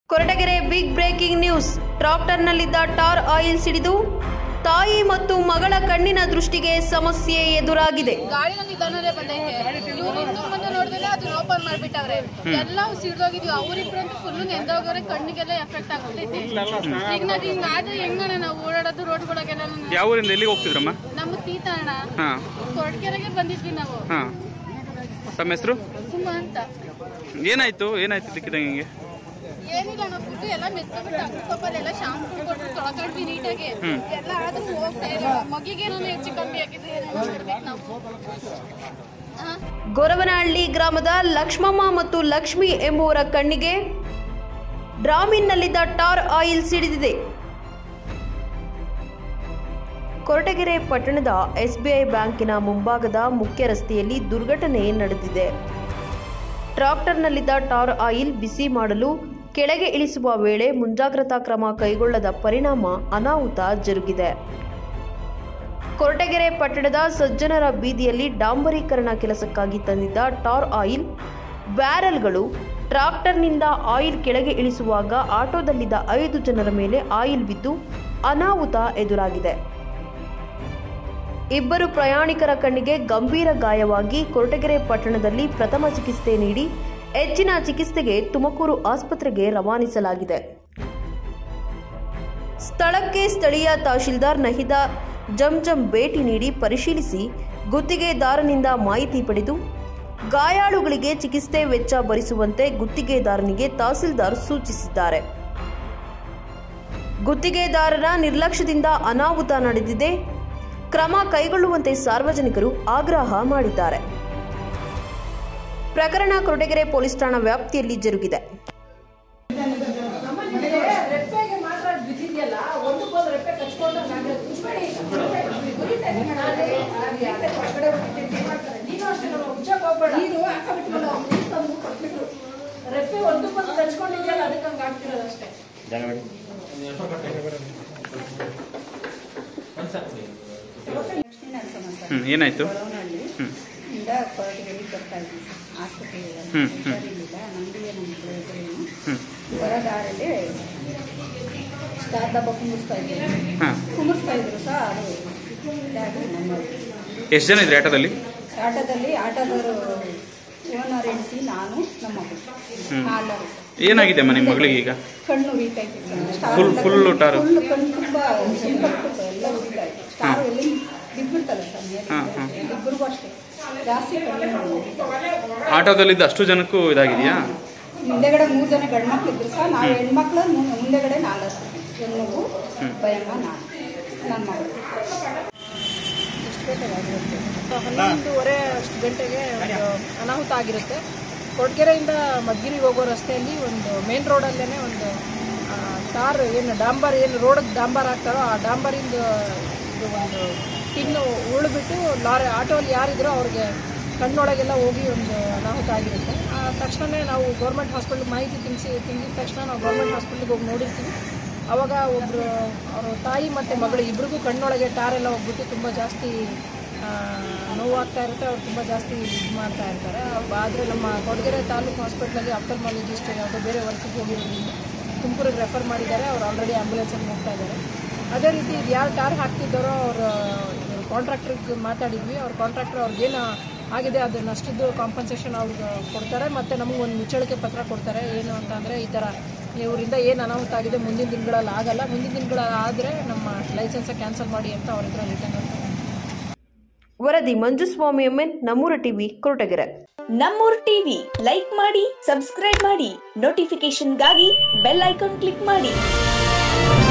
Koratagere big breaking news ಟ್ರಾಕ್ಟರ್ನಲ್ಲಿದ್ದ tar oil ಸಿಡಿದು ತಾಯಿ ಮತ್ತು ಮಗಳ ಕಣ್ಣಿನ ದೃಷ್ಟಿಗೆ ಸಮಸ್ಯೆ ಎದುರಾಗಿದೆ ಗಾಡಿನ ನಿಧಾನದೇ ಬಂದೈತೆ ಇವ್ರು ಹಿಂದೂ ಮುಂದೆ ನೋಡಿದ್ರೆ ಅದನ್ನ ಓಪನ್ ಮಾಡ್ಬಿಟ್ಟವ್ರೆ ಎಲ್ಲ ಸಿಡ್ದೋಗಿದ್ವಿ ಅವ್ರಿಬ್ರಂತೂ ಫುಲ್ ನೆಂದೋಗವ್ರೆ ಕಣ್ಣಿಗೆಲ್ಲ ಎಫೆಕ್ಟ್ ಆಗ್ಬಿಟ್ಟೈತೆ ಈಗ ನಾವ್ ಹಿಂಗ್ ಆದ್ರೆ ಹೆಂಗಣ ನಾವು ಓಡಾಡೋದು ರೋಡ್ಗಳಿಗೆಲ್ಲ ಯಾವ ಊರಿಂದ ಎಲ್ಲಿಗೆ ಹೋಗ್ತಿದ್ರಮ್ಮ ನಮ್ಮ ತೀತಣ್ಣ ಹಾಂ ಕೊರಟಗೆರೆಗೆ ಬಂದಿದ್ವಿ ನಾವು ಹಾಂ ತಮ್ಮ ಹೆಸರು ಸುಮ್ಮ ಅಂತ ಏನಾಯ್ತು ಏನಾಯ್ತು ಇದಕ್ಕಿದಂಗೆ ಹಿಂಗೆ ಏನಿಲ್ಲ ನಾವು ಫುಡ್ ಎಲ್ಲ ಮೆತ್ಕೊಂಡ್ಬಿಟ್ಟು ಅಂಗಡಿ ಎಲ್ಲ ಶಾಂಪು ಕೊಟ್ಟು ತೊಳ್ಕೊಂಡ್ವಿ ನೀಟಾಗಿ ಎಲ್ಲ ಆದ್ರೂ ಹೋಗ್ತಾ ಇಲ್ಲ ಮಗಿಗೇನೋ ಹೆಚ್ಚು ಕಮ್ಮಿ ಆಗಿದೆ ಏನೋ ಮಾಡ್ಬೇಕು ನಾವು ಹಾ ಗೊರವನಹಳ್ಳಿ ಗ್ರಾಮದ ಲಕ್ಷ್ಮಮ್ಮ ಮತ್ತು ಲಕ್ಷ್ಮಿ ಎಂಬುವರ ಕಣ್ಣಿಗೆ ಡ್ರಾಮಿನ್ನಲ್ಲಿದ್ದ ಟಾರ್ ಆಯಿಲ್ ಸಿಡಿದಿದೆ ಕೊರಟಗೆರೆ ಪಟ್ಟಣದ ಎಸ್ಬಿಐ ಬ್ಯಾಂಕಿನ ಮುಂಭಾಗದ ಮುಖ್ಯ ರಸ್ತೆಯಲ್ಲಿ ದುರ್ಘಟನೆ ನಡೆದಿದೆ ಟ್ರಾಕ್ಟರ್ನಲ್ಲಿದ್ದ ಟಾರ್ ಆಯಿಲ್ ಬಿಸಿ ಮಾಡಲು ಕೆಳಗೆ ಇಳಿಸುವ ವೇಳೆ ಮುಂಜಾಗ್ರತಾ ಕ್ರಮ ಕೈಗೊಳ್ಳದ ಪರಿಣಾಮ ಅನಾಹುತ ಜರುಗಿದೆ ಕೊರಟಗೆರೆ ಪಟ್ಟಣದ ಸಜ್ಜನರ ಬೀದಿಯಲ್ಲಿ ಡಾಂಬರೀಕರಣ ಕೆಲಸಕ್ಕಾಗಿ ತಂದಿದ್ದ ಟಾರ್ ಆಯಿಲ್ ಬ್ಯಾರೆಲ್ಗಳು ಟ್ರಾಕ್ಟರ್ನಿಂದ ಆಯಿಲ್ ಕೆಳಗೆ ಇಳಿಸುವಾಗ ಆಟೋದಲ್ಲಿದ್ದ ಐದು ಜನರ ಮೇಲೆ ಆಯಿಲ್ ಬಿದ್ದು ಅನಾಹುತ ಎದುರಾಗಿದೆ ಇಬ್ಬರು ಪ್ರಯಾಣಿಕರ ಕಣ್ಣಿಗೆ ಗಂಭೀರ ಗಾಯವಾಗಿ ಕೊರಟಗೆರೆ ಪಟ್ಟಣದಲ್ಲಿ ಪ್ರಥಮ ಚಿಕಿತ್ಸೆ ನೀಡಿ ಹೆಚ್ಚಿನ ಚಿಕಿತ್ಸೆಗೆ ತುಮಕೂರು ಆಸ್ಪತ್ರೆಗೆ ರವಾನಿಸಲಾಗಿದೆ ಸ್ಥಳಕ್ಕೆ ಸ್ಥಳೀಯ ತಹಶೀಲ್ದಾರ್ ನಹಿದಾ ಜಂಜಂ ಭೇಟಿ ನೀಡಿ ಪರಿಶೀಲಿಸಿ ಗುತ್ತಿಗೆದಾರನಿಂದ ಮಾಹಿತಿ ಪಡೆದು ಗಾಯಾಳುಗಳಿಗೆ ಚಿಕಿತ್ಸೆ ವೆಚ್ಚ ಭರಿಸುವಂತೆ ಗುತ್ತಿಗೆದಾರನಿಗೆ ತಹಸೀಲ್ದಾರ್ ಸೂಚಿಸಿದ್ದಾರೆ ಗುತ್ತಿಗೆದಾರರ ನಿರ್ಲಕ್ಷ್ಯದಿಂದ ಅನಾಹುತ ನಡೆದಿದೆ ಕ್ರಮ ಕೈಗೊಳ್ಳುವಂತೆ ಸಾರ್ವಜನಿಕರು ಆಗ್ರಹ ಮಾಡಿದ್ದಾರೆ ಪ್ರಕರಣ ಕೊರಟಗೆರೆ ಪೊಲೀಸ್ ಠಾಣಾ ವ್ಯಾಪ್ತಿಯಲ್ಲಿ ಜರುಗಿದೆ ರೆಪ್ಪೆಗೆ ಮಾತ್ರ ಬಿದ್ದಿದೆಯಲ್ಲ ಒಂದಕ್ಕೊಂದು ರೆಪ್ಪೆ ಕಚ್ಕೊಂಡು ನೀನು ಅಷ್ಟೇ ನಮ್ಮ ಉಚ್ಚಕ್ಕೆ ಹೋಗ್ಬೇಡ ನೀನು ಹಾಕಬಿಟ್ಮೇಲೆ ಅವ್ರು ತಂದು ಕೊಟ್ಬಿಟ್ರು ರೆಪ್ಪೆ ಒಂದಕ್ಕೊಂದು ಕಚ್ಕೊಂಡಿದೆಯಲ್ಲ ಅದಕ್ಕೆ ಹಂಗೆ ಆಗ್ತಿರೋದು ಅಷ್ಟೇ ಹ್ಞೂ ಏನಾಯ್ತು ಇಂದ ಕೊರಟಗೆರೆ ಬರ್ತಾ ಇದ್ವಿ ಆಸ್ಪತ್ರೆಗೆ ಹ್ಮ್, ಹ್ಮ್. ಹುಷಾರಿರ್ಲಿಲ್ಲ ನಮಗೆ ನಮ್ಮ ಗೆಳೆಯರಿಗೂ ಹ್ಞೂ ಹೊರದಾರಲ್ಲಿ ಸ್ಟಾರ್ ದಬ್ಬ ಕುಂದಿಸ್ತಾ ಇದ್ರು ಹಾಂ ಕುಂದಿಸ್ತಾ ಇದ್ರು ಸಹ ಅದು ಇದಾಗಿ ನಮ್ಮ ಎಷ್ಟು ಜನ ಇದ್ರಿ ಆಟೋದಲ್ಲಿ ಆಟೋದಲ್ಲಿ ಆಟೋದವರು ಓನರ್ ಹೆಂಡತಿ ನಾನು ನಮ್ಮ ಮಗಳು ಹ್ಮ್. ನಾಲ್ವರು ಏನಾಗಿದೆ ಅಮ್ಮ ನಿಮ್ಮ ಮಗಳಿಗೆ ಈಗ ಕಣ್ಣು ವೀಕ್ ಆಯ್ತು ಸ್ಟಾರ್ Full- ಎಲ್ಲ full ಟಾರು? full ಕಣ್ಣು ತುಂಬ ಕೆಂಪಾಗ್ಬಿಟ್ಟು ಎಲ್ಲ ಉರಿತಾ ಇತ್ತು ಸ್ಟಾರ್ ಎಲ್ಲಿ ಬಿದ್ಬಿಡ್ತಲ್ಲ ಸರ್ ಮೇಲೆ ಹಾಂ, ಹಾಂ. ಇಬ್ಬರಿಗೂ ಅಷ್ಟೇ ಜಾಸ್ತಿ ಕಣ್ಣು ಆಟೋದಲ್ಲಿದ್ದ ಅಷ್ಟು ಜನಕ್ಕೂ ಇದಾಗಿದೆಯಾ ಹಿಂದೆಗಡೆ ಮೂರು ಜನ ಗಂಡು ಮಕ್ಳು ಇದ್ರು ಸಹ ನಾವು ಹೆಣ್ಮಕ್ಳು ಮು- ಮುಂದೆಗಡೆ ನಾಲ್ಕು ಹೆಣ್ಣು ಭಯಮ್ಮ ನಾನು ನನ್ನ ಮಗಳು ಹನ್ನೊಂದುವರೆ ಅಷ್ಟು ಗಂಟೆಗೆ ಒಂದು ಅನಾಹುತ ಆಗಿರುತ್ತೆ ಕೊಡ್ಗೆರೆಯಿಂದ ಮದ್ಗಿರಿಗೆ ಹೋಗೋ ರಸ್ತೆಯಲ್ಲಿ ಒಂದು ಮೇನ್ ರೋಡಲ್ಲೇ ಒಂದು ಆ, ಟಾರ್ ಏನು ಡಾಂಬರ್ ಏನು ರೋಡಿಗೆ ಡಾಂಬರ್ ಹಾಕ್ತಾರೋ ಆ ಡಾಂಬರಿಂದ ಇದು ಒಂದು ಟಿನ್ನು ಉರುಳ್ಬಿಟ್ಟು ಲಾರಿ ಆಟೋಲ್ಲಿ ಯಾರಿದ್ರೋ ಅವ್ರಿಗೆ ಕಣ್ಣೊಳಗೆಲ್ಲ ಹೋಗಿ ಒಂದು ಅನಾಹುತ ಆಗಿರುತ್ತೆ ಆ ತಕ್ಷಣವೇ ನಾವು ಗೌರ್ಮೆಂಟ್ ಹಾಸ್ಪಿಟ್ಲಿಗೆ ಮಾಹಿತಿ ತಿಳಿಸಿ ತಿಳಿದ ತಕ್ಷಣ ನಾವು ಗೌರ್ಮೆಂಟ್ ಹಾಸ್ಪಿಟ್ಲಿಗೆ ಹೋಗಿ ನೋಡಿರ್ತೀವಿ ಅವಾಗ ಒಬ್ಬರು ಅವರು ತಾಯಿ ಮತ್ತು ಮಗಳು ಇಬ್ರಿಗೂ ಕಣ್ಣೊಳಗೆ ಟಾರೆಲ್ಲ ಹೋಗ್ಬಿಟ್ಟು ತುಂಬ ಜಾಸ್ತಿ ಆ, ನೋವಾಗ್ತಾ ಇರುತ್ತೆ ಅವ್ರು ತುಂಬ ಜಾಸ್ತಿ ಇದು ಮಾಡ್ತಾ ಇರ್ತಾರೆ ಆದರೆ ನಮ್ಮ ಕೊಡಗೆರೆ ತಾಲೂಕು ಹಾಸ್ಪಿಟ್ಲಲ್ಲಿ ಅಫ್ಟಲ್ಮಾಲಜಿಸ್ಟ್ ಯಾವುದೋ ಬೇರೆ ವರ್ಕಿಗೆ ಹೋಗಿರೋದ್ರಿಂದ ತುಮಕೂರಿಗೆ ರೆಫರ್ ಮಾಡಿದ್ದಾರೆ ಅವ್ರು ಆಲ್ರೆಡಿ ಆ್ಯಂಬುಲೆನ್ಸಲ್ಲಿ ಹೋಗ್ತಾ ಇದ್ದಾರೆ ಅದೇ ರೀತಿ ಇದು ಯಾರು ಕಾರ್ ಹಾಕ್ತಿದ್ದಾರೋ ಅವ್ರ ಕಾಂಟ್ರಾಕ್ಟ್ರಿಗೆ ಮಾತಾಡಿದ್ವಿ ಅವ್ರ ಕಾಂಟ್ರಾಕ್ಟರ್ ಅವ್ರಿಗೇನು ಆಗಿದೆ ಅದು ನಷ್ಟದ್ದು ಕಾಂಪನ್ಸೇಷನ್ ಅವ್ರಿಗೆ ಕೊಡ್ತಾರೆ ಮತ್ತು ನಮಗೆ ಒಂದು ಮುಚ್ಚಳಿಕೆ ಪತ್ರ ಕೊಡ್ತಾರೆ ಏನು ಅಂತ ಅಂದರೆ ಈ ಥರ ಇವರಿಂದ ಏನು ಅನಾಹುತ ಆಗಿದೆ ಮುಂದಿನ ದಿನಗಳಲ್ಲಿ ಆಗಲ್ಲ ಮುಂದಿನ ದಿನಗಳಲ್ಲಿ ಆದರೆ ನಮ್ಮ ಲೈಸೆನ್ಸ ಕ್ಯಾನ್ಸಲ್ ಮಾಡಿ ಅಂತ ಅವ್ರ ಹತ್ರ ರಿಟರ್ನ್ ಅಂತ ವರದಿ ಮಂಜುಸ್ವಾಮಿ ಎಮ್ಎನ್ ನಮ್ಮೂರ ಟಿವಿ ಕೊರಟಗೆರೆ ನಮ್ಮೂರ್ ಟಿವಿ ಲೈಕ್ ಮಾಡಿ ಸಬ್ಸ್ಕ್ರೈಬ್ ಮಾಡಿ ನೋಟಿಫಿಕೇಶನ್ಗಾಗಿ ಬೆಲ್ ಐಕಾನ್ ಕ್ಲಿಕ್ ಮಾಡಿ